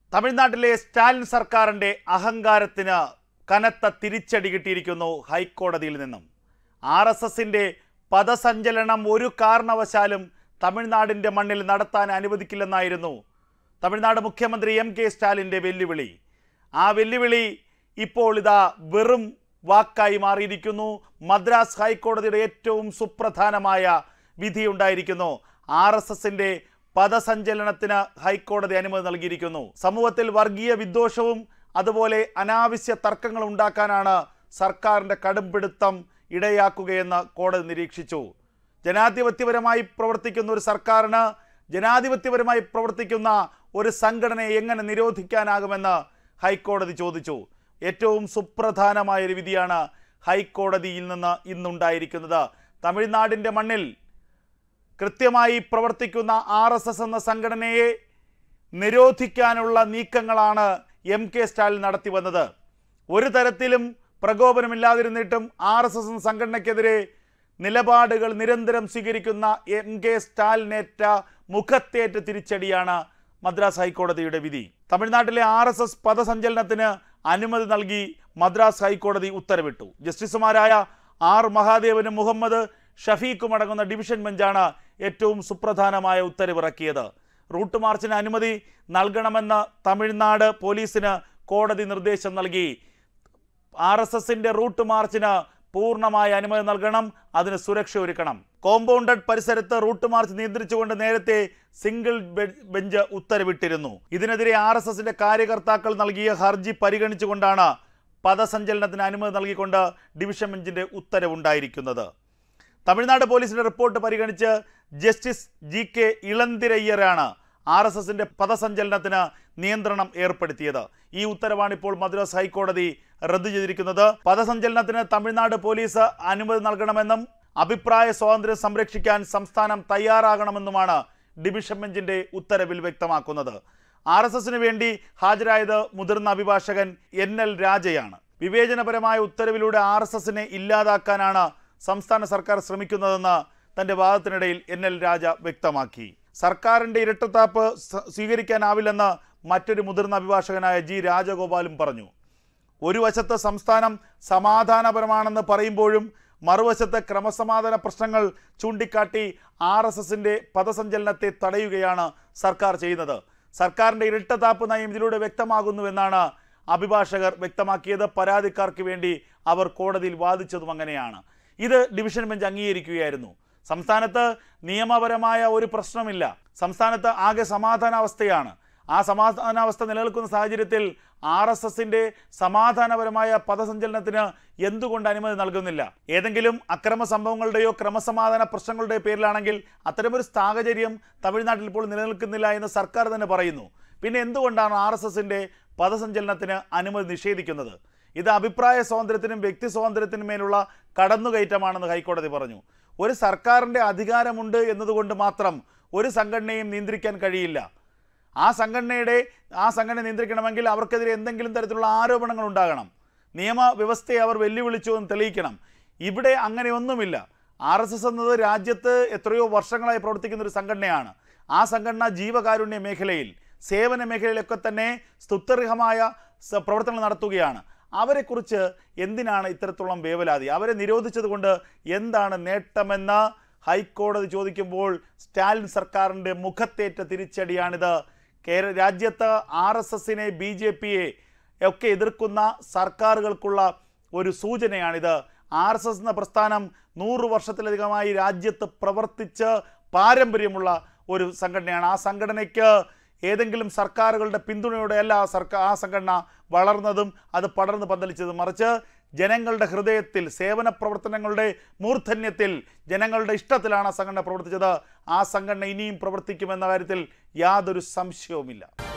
തമിഴ്നാട്ടിലെ സ്റ്റാലിൻ സർക്കാരിൻ്റെ അഹങ്കാരത്തിന് കനത്ത തിരിച്ചടി കിട്ടിയിരിക്കുന്നു ഹൈക്കോടതിയിൽ നിന്നും ആർ എസ് എസിൻ്റെ പദസഞ്ചലനം ഒരു കാരണവശാലും തമിഴ്നാടിൻ്റെ മണ്ണിൽ നടത്താൻ അനുവദിക്കില്ലെന്നായിരുന്നു തമിഴ്നാട് മുഖ്യമന്ത്രി എം കെ സ്റ്റാലിൻ്റെ വെല്ലുവിളി ആ വെല്ലുവിളി ഇപ്പോൾ ഇതാ വെറും വാക്കായി മാറിയിരിക്കുന്നു മദ്രാസ് ഹൈക്കോടതിയുടെ ഏറ്റവും സുപ്രധാനമായ വിധിയുണ്ടായിരിക്കുന്നു ആർ എസ് എസിൻ്റെ പദസഞ്ചലനത്തിന് ഹൈക്കോടതി അനുമതി നൽകിയിരിക്കുന്നു സമൂഹത്തിൽ വർഗീയ വിദ്വേഷവും അതുപോലെ അനാവശ്യ തർക്കങ്ങൾ ഉണ്ടാക്കാനാണ് സർക്കാരിൻ്റെ കടുംപിടുത്തം ഇടയാക്കുകയെന്ന് കോടതി നിരീക്ഷിച്ചു ജനാധിപത്യപരമായി പ്രവർത്തിക്കുന്ന ഒരു സർക്കാരിന് ജനാധിപത്യപരമായി പ്രവർത്തിക്കുന്ന ഒരു സംഘടനയെ എങ്ങനെ നിരോധിക്കാനാകുമെന്ന് ഹൈക്കോടതി ചോദിച്ചു ഏറ്റവും സുപ്രധാനമായ ഒരു വിധിയാണ് ഹൈക്കോടതിയിൽ നിന്ന് ഇന്നുണ്ടായിരിക്കുന്നത് തമിഴ്നാടിൻ്റെ മണ്ണിൽ കൃത്യമായി പ്രവർത്തിക്കുന്ന ആർ എസ് എസ് എന്ന സംഘടനയെ നിരോധിക്കാനുള്ള നീക്കങ്ങളാണ് എം കെ സ്റ്റാലിൻ നടത്തി വന്നത് ഒരു തരത്തിലും പ്രകോപനമില്ലാതിരുന്നിട്ടും ആർ എസ് എസ് എന്ന സംഘടനയ്ക്കെതിരെ നിലപാടുകൾ നിരന്തരം സ്വീകരിക്കുന്ന എം കെ സ്റ്റാലിനേറ്റ മുഖത്തേറ്റ തിരിച്ചടിയാണ് മദ്രാസ് ഹൈക്കോടതിയുടെ വിധി തമിഴ്നാട്ടിലെ ആർ എസ് എസ് പദസഞ്ചലനത്തിന് അനുമതി നൽകി മദ്രാസ് ഹൈക്കോടതി ഉത്തരവിട്ടു ജസ്റ്റിസുമാരായ ആർ മഹാദേവനും മുഹമ്മദ് ഷഫീഖും അടങ്ങുന്ന ഡിവിഷൻ ബെഞ്ചാണ് ഏറ്റവും സുപ്രധാനമായ ഉത്തരവിറക്കിയത് റൂട്ട് മാർച്ചിന് അനുമതി നൽകണമെന്ന് തമിഴ്നാട് പോലീസിന് കോടതി നിർദ്ദേശം നൽകി ആർ എസ് എസിന്റെ റൂട്ട് മാർച്ചിന് പൂർണ്ണമായ അനുമതി നൽകണം അതിന് സുരക്ഷ ഒരുക്കണം കോമ്പൗണ്ടഡ് പരിസരത്ത് റൂട്ട് മാർച്ച് നിയന്ത്രിച്ചുകൊണ്ട് നേരത്തെ സിംഗിൾ ബെ- ബെഞ്ച് ഉത്തരവിട്ടിരുന്നു ഇതിനെതിരെ ആർ എസ് എസിന്റെ കാര്യകർത്താക്കൾ നൽകിയ ഹർജി പരിഗണിച്ചുകൊണ്ടാണ് പദസഞ്ചലനത്തിന് അനുമതി നൽകിക്കൊണ്ട് ഡിവിഷൻ ബെഞ്ചിന്റെ ഉത്തരവുണ്ടായിരിക്കുന്നത് തമിഴ്നാട് പോലീസിന്റെ റിപ്പോർട്ട് പരിഗണിച്ച് justice G K ഇളന്തിരയ്യരാണ് R S എസിന്റെ പദസഞ്ചലനത്തിന് നിയന്ത്രണം ഏർപ്പെടുത്തിയത് ഈ ഉത്തരവാണ് ഇപ്പോൾ മദ്രാസ് ഹൈക്കോടതി റദ്ദു ചെയ്തിരിക്കുന്നത് പദസഞ്ചലനത്തിന് തമിഴ്നാട് പോലീസ് അനുമതി നൽകണമെന്നും അഭിപ്രായ സ്വാതന്ത്ര്യം സംരക്ഷിക്കാൻ സംസ്ഥാനം തയ്യാറാകണമെന്നുമാണ് ഡിവിഷൻ ബെഞ്ചിന്റെ ഉത്തരവിൽ വ്യക്തമാക്കുന്നത് ആർ എസ് എസിന് വേണ്ടി ഹാജരായത് മുതിർന്ന അഭിഭാഷകൻ എൻ എൽ രാജയാണ് വിവേചനപരമായ ഉത്തരവിലൂടെ ആർ എസ് എസിനെ ഇല്ലാതാക്കാനാണ് സംസ്ഥാന സർക്കാർ ശ്രമിക്കുന്നതെന്ന് തന്റെ വാദത്തിനിടയിൽ എൻ എൽ രാജ വ്യക്തമാക്കി സർക്കാരിന്റെ ഇരട്ടത്താപ്പ് സ- സ്വീകരിക്കാനാവില്ലെന്ന് മറ്റൊരു മുതിർന്ന അഭിഭാഷകനായ ജി രാജഗോപാലും പറഞ്ഞു ഒരു വശത്ത് സംസ്ഥാനം സമാധാനപരമാണെന്ന് പറയുമ്പോഴും മറുവശത്ത് ക്രമസമാധാന പ്രശ്നങ്ങൾ ചൂണ്ടിക്കാട്ടി ആർ എസ് എസിന്റെ പദസഞ്ചലനത്തെ തടയുകയാണ് സർക്കാർ ചെയ്യുന്നത് സർക്കാരിന്റെ ഇരട്ടത്താപ്പ് നയം ഇതിലൂടെ വ്യക്തമാകുന്നുവെന്നാണ് അഭിഭാഷകർ വ്യക്തമാക്കിയത് പരാതിക്കാർക്ക് വേണ്ടി അവർ കോടതിയിൽ വാദിച്ചതും അങ്ങനെയാണ് ഇത് ഡിവിഷൻ ബെഞ്ച് അംഗീകരിക്കുകയായിരുന്നു സംസ്ഥാനത്ത് നിയമപരമായ ഒരു പ്രശ്നമില്ല സംസ്ഥാനത്ത് ആകെ സമാധാനാവസ്ഥയാണ് ആ സമാധാനാവസ്ഥ നിലനിൽക്കുന്ന സാഹചര്യത്തിൽ ആർ എസ് എസിന്റെ സമാധാനപരമായ പദസഞ്ചലനത്തിന് എന്തുകൊണ്ട് അനുമതി നൽകുന്നില്ല ഏതെങ്കിലും അക്രമ സംഭവങ്ങളുടെയോ ക്രമസമാധാന പ്രശ്നങ്ങളുടെയോ പേരിലാണെങ്കിൽ അത്തരമൊരു സാഹചര്യം തമിഴ്നാട്ടിൽ ഇപ്പോൾ നിലനിൽക്കുന്നില്ല എന്ന് സർക്കാർ തന്നെ പറയുന്നു പിന്നെ എന്തുകൊണ്ടാണ് ആർ എസ് എസിന്റെ പദസഞ്ചലനത്തിന് അനുമതി നിഷേധിക്കുന്നത് ഇത് അഭിപ്രായ സ്വാതന്ത്ര്യത്തിനും വ്യക്തി സ്വാതന്ത്ര്യത്തിനും മേലുള്ള കടന്നുകയറ്റമാണെന്ന് ഹൈക്കോടതി പറഞ്ഞു ഒരു സർക്കാരിൻ്റെ അധികാരമുണ്ട് എന്നതുകൊണ്ട് മാത്രം ഒരു സംഘടനയും നിയന്ത്രിക്കാൻ കഴിയില്ല ആ സംഘടനയുടെ ആ സംഘടന നിയന്ത്രിക്കണമെങ്കിൽ അവർക്കെതിരെ എന്തെങ്കിലും തരത്തിലുള്ള ആരോപണങ്ങൾ ഉണ്ടാകണം നിയമവ്യവസ്ഥയെ അവർ വെല്ലുവിളിച്ചു എന്ന് തെളിയിക്കണം ഇവിടെ അങ്ങനെയൊന്നുമില്ല ആർ എസ് എസ് എന്നത് രാജ്യത്ത് എത്രയോ വർഷങ്ങളായി പ്രവർത്തിക്കുന്ന ഒരു സംഘടനയാണ് ആ സംഘടന ജീവകാരുണ്യ മേഖലയിൽ സേവന മേഖലയിലൊക്കെ തന്നെ സ്തുത്യർഹമായ സ- പ്രവർത്തനങ്ങൾ നടത്തുകയാണ് അവരെക്കുറിച്ച് എന്തിനാണ് ഇത്തരത്തോളം വേവലാതി അവരെ നിരോധിച്ചത് കൊണ്ട് എന്താണ് നേട്ടമെന്ന് ഹൈക്കോടതി ചോദിക്കുമ്പോൾ സ്റ്റാലിൻ സർക്കാരിൻ്റെ മുഖത്തേറ്റ തിരിച്ചടിയാണിത് കേരള രാജ്യത്ത് ആർ എസ് എസിനെ ബി ജെ പിയെ ഒക്കെ എതിർക്കുന്ന സർക്കാരുകൾക്കുള്ള ഒരു സൂചനയാണിത് ആർ എസ് എസ് എന്ന പ്രസ്ഥാനം നൂറ് വർഷത്തിലധികമായി രാജ്യത്ത് പ്രവർത്തിച്ച് പാരമ്പര്യമുള്ള ഒരു സംഘടനയാണ് ആ സംഘടനയ്ക്ക് ഏതെങ്കിലും സർക്കാരുകളുടെ പിന്തുണയോടെയല്ല ആ സർക്കാർ ആ സംഘടന വളർന്നതും അത് പടർന്ന് പന്തലിച്ചതും മറിച്ച് ജനങ്ങളുടെ ഹൃദയത്തിൽ സേവന പ്രവർത്തനങ്ങളുടെ മൂർധന്യത്തിൽ ജനങ്ങളുടെ ഇഷ്ടത്തിലാണ് ആ സംഘടന പ്രവർത്തിച്ചത് ആ സംഘടന ഇനിയും പ്രവർത്തിക്കുമെന്ന കാര്യത്തിൽ യാതൊരു സംശയവുമില്ല